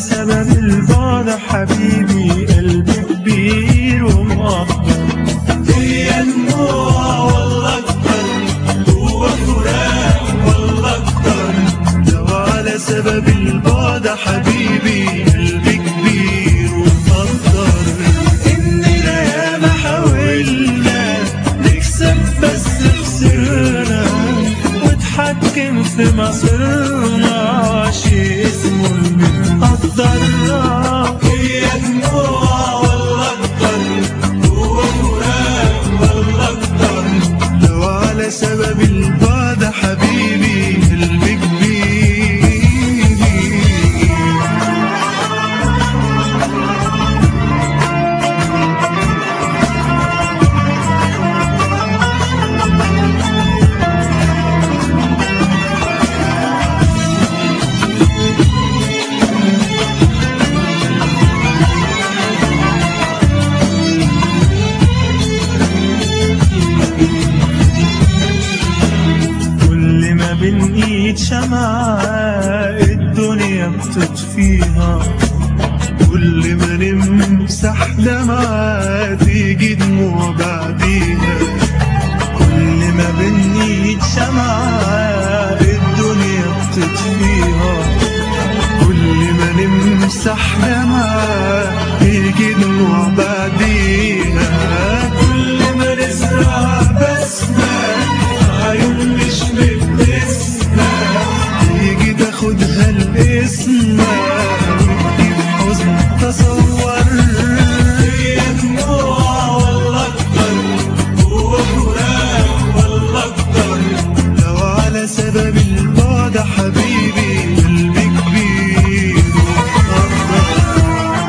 سبب البعد حبيبي قلبي كبير ومقدر هي دموع والله اكتر هو فراق والله اكتر لو على سبب البعد حبيبي قلبي كبير ومقدر إننا ياما حاولنا نكسب بس خسرنا وتحكم في مصيرنا شيء اسمه المقدر هي دموع والله اكتر هو فراق والله اكتر لو على سبب البعد حبيبي قلبي كبير كل ما بين ايد شمعة الدنيا بتطفيها كل ما نمسح دمعة تيجي دموع بعديها كل ما بين ايد شمعة الدنيا بتطفيها كل ما نمسح دمعة تيجي دموع بعديها كل ما نزرع بسمة عيون مش بتسمع تيجي تاخدها الاسم وتجيب حزن تصور هي دموع والله اكتر هو فراق والله اكتر لو على سبب البعد حبيبي قلبي كبير ومقدر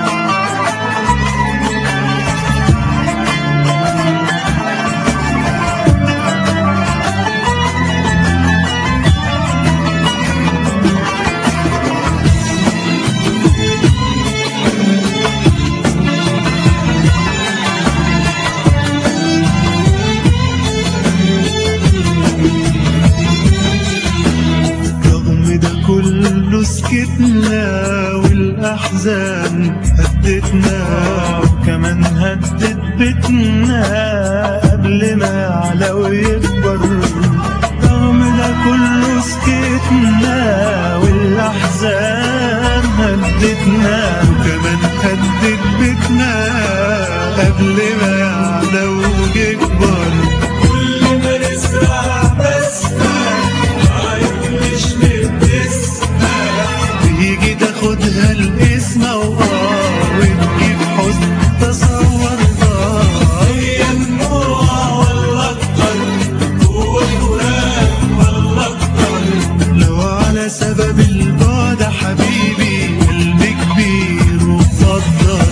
رغم ده كله سكتنا والأحزان هدتنا وكمان هدت بيتنا قبل ما يعلى ويكبر رغم ده كله سكتنا والأحزان هدتنا وكمان هدت بيتنا قبل ما يعلى ويكبر كل ما نزرع بسمة عيون مش بتسمع تيجي تاخدها الاسم واه وتجيب حزن تصور اه هي دموع والله اكتر هو فراق والله اكتر لو على سبب البعد حبيبي قلبي كبير ومقدر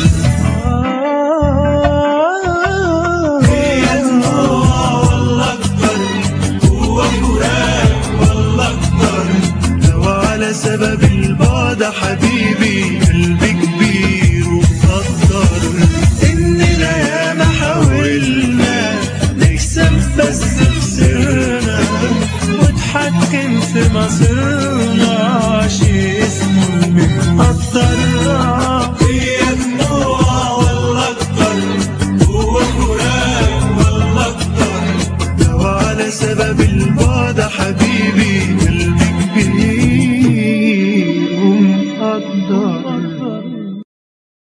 هي دموع والله اكتر هو فراق والله اكتر لو على سبب البعد حبيبي قلبي كبير ومقدر إننا ياما حاولنا نكسب بس خسرنا وتحكم في مصيرنا شيء اسمه المقدر